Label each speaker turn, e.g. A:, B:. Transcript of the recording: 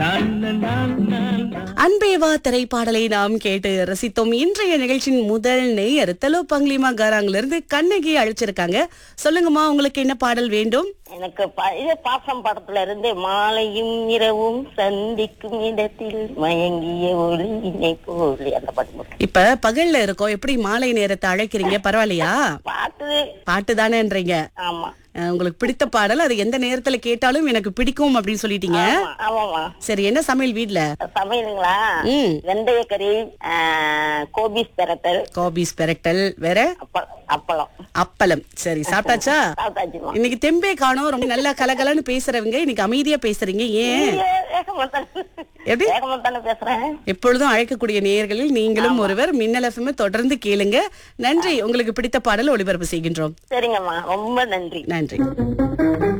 A: அன்பேவா திரைப்பாடலை நாம் கேட்டு ரசித்தோம் இன்றைய நிகழ்ச்சியின் முதல் நேயர் தெலோ பங்லிமா காராங்ல இருந்து கண்ணகி அழைச்சிருக்காங்க சொல்லுங்கம்மா உங்களுக்கு என்ன பாடல் வேண்டும்
B: எனக்கு பழைய பாசம் படத்துல இருந்து மாலையும் இரவும் சந்திக்கும் இடத்தில் மயங்கிய ஒளியினை போலி அந்த பாட்டு போட்டு.
A: இப்ப பகல்ல இருக்கோம் எப்படி மாலை நேரத்தை அழைக்கிறீங்க பரவாயில்லையா
B: பாட்டு
A: பாட்டு தானேன்றீங்க
B: ஆமா
A: அஹ், உங்களுக்கு பிடித்த பாடல் அது எந்த நேரத்துல கேட்டாலும் எனக்கு பிடிக்கும் அப்படின்னு சொல்லிட்டீங்க
B: ஆமா, ஆமாமா
A: சரி என்ன சமையல் வீட்ல
B: சமையலுங்களா
A: ம்
B: வெந்தயக்கறி ஆஹ், கோபிஸ் பெரட்டல்
A: காபிஸ் பெரட்டல் வேற
B: அப்ப- அப்பளம்
A: அப்பளம் சரி சாப்பிட்டாச்சா
B: சாப்பிட்டாச்சுமா
A: இன்னைக்கு தெம்பே காணோம் ரொம்ப நல்லா கலகலன்னு பேசுறவங்க இன்னைக்கு அமைதியா பேசுறீங்க ஏன் எப்படி?
B: வேகமா தானே பேசுறேன்
A: எப்பொழுதும் அழைக்கக்கூடிய நேயர்களில் நீங்களும் ஒருவர் மின்னல் எஃப்எம் தொடர்ந்து கேளுங்க நன்றி உங்களுக்கு பிடித்த பாடல் ஒளிபரப்பு செய்கின்றோம்
B: சரிங்கம்மா ரொம்ப நன்றி
A: நன்றி